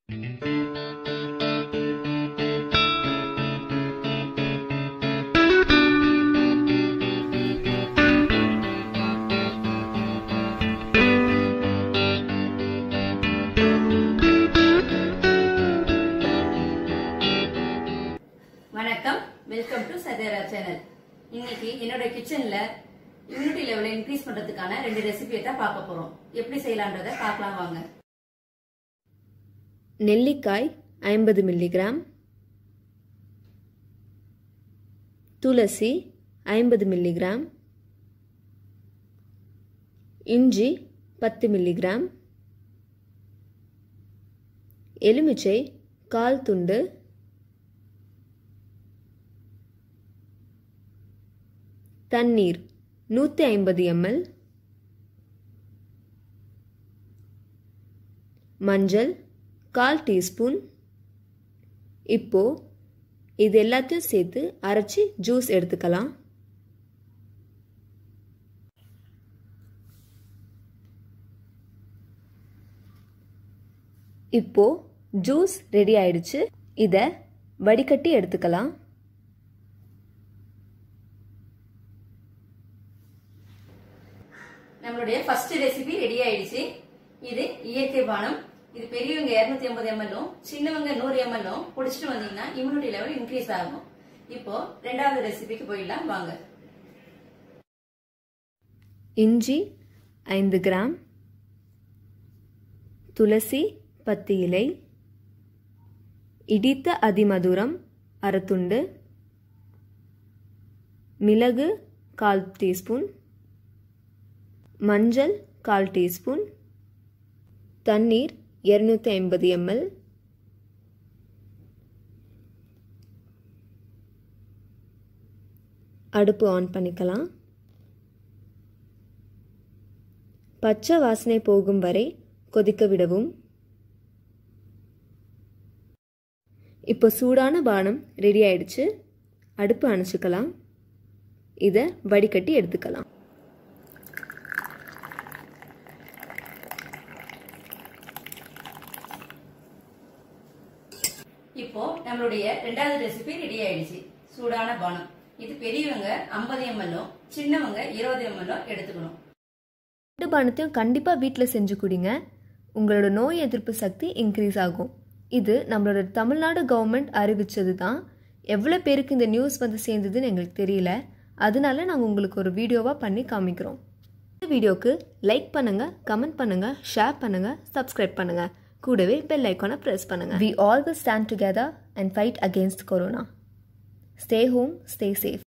வணக்கம் welcome to சதேரா channel இன்னைக்கு என்னோட கிச்சன்ல இம்யூனிட்டி லெவலை இன்க்ரீஸ் பண்றதுக்கான ரெண்டு ரெசிபியை தான் பார்க்க போறோம் எப்படி செய்யலான்றதை பார்க்கலாம் வாங்க நெல்லிக்காய் ஐம்பது மில்லிகிராம் துளசி ஐம்பது மில்லிகிராம் இஞ்சி பத்து மில்லிகிராம் எலுமிச்சை கால் துண்டு தண்ணீர் நூற்றி ஐம்பது எம்எல் மஞ்சள் கால் டீஸ்பூன் இப்போ இது எல்லாத்தையும் சேர்த்து அரைச்சி ஜூஸ் எடுத்துக்கலாம் இப்போ ஜூஸ் ரெடி ஆயிடுச்சு இதை வடிகட்டி எடுத்துக்கலாம் நம்மளுடைய ஃபர்ஸ்ட் ரெசிபி ரெடி ஆயிடுச்சு இது இயற்கை பானம் இது பெரியவங்க 250 ஐம்பது எம்எல்லும் சின்னவங்க நூறு எம்எல்லும் குடிச்சிட்டு வந்தீங்கன்னா இம்யூனிட்டி லெவல் இன்க்ரீஸ் ஆகும் இப்போ ரெண்டாவது ரெசிபிக்கு போயிடலாம் வாங்க இஞ்சி ஐந்து கிராம் துளசி பத்து இலை இடித்த அதிமதுரம் அரைத்துண்டு மிளகு கால் டீஸ்பூன் மஞ்சள் கால் டீஸ்பூன் தண்ணீர் இரநூத்தி ஐம்பது எம்எல் அடுப்பு ஆன் பண்ணிக்கலாம் பச்சை வாசனை போகும் வரை கொதிக்க விடவும் இப்போ சூடான பானம் ரெடி ஆயிடுச்சு அடுப்பு அணைச்சிக்கலாம் இதை வடிகட்டி எடுத்துக்கலாம் இப்போ நம்மளுடைய ரெண்டாவது ரெசிபி ரெடி ஆயிடுச்சு சூடான பானம் இது பெரியவங்க 50 எம்எல்லும் சின்னவங்க இருபது எம்எல்லும் எடுத்துக்கணும் ரெண்டு பானத்தையும் கண்டிப்பாக வீட்டில் செஞ்சு குடிங்க உங்களோட நோய் எதிர்ப்பு சக்தி இன்க்ரீஸ் ஆகும் இது நம்மளோட தமிழ்நாடு கவர்மெண்ட் அறிவிச்சது தான் எவ்வளோ பேருக்கு இந்த நியூஸ் வந்து சேர்ந்ததுன்னு எங்களுக்கு தெரியல அதனால நாங்கள் உங்களுக்கு ஒரு வீடியோவாக பண்ணி காமிக்கிறோம் இந்த வீடியோக்கு லைக் பண்ணுங்கள் கமெண்ட் பண்ணுங்கள் ஷேர் பண்ணுங்கள் சப்ஸ்கிரைப் பண்ணுங்கள் கூடவே பெல் ஐக்கானை ப்ரெஸ் பண்ணுங்கள் we all will stand together and fight against corona stay home stay safe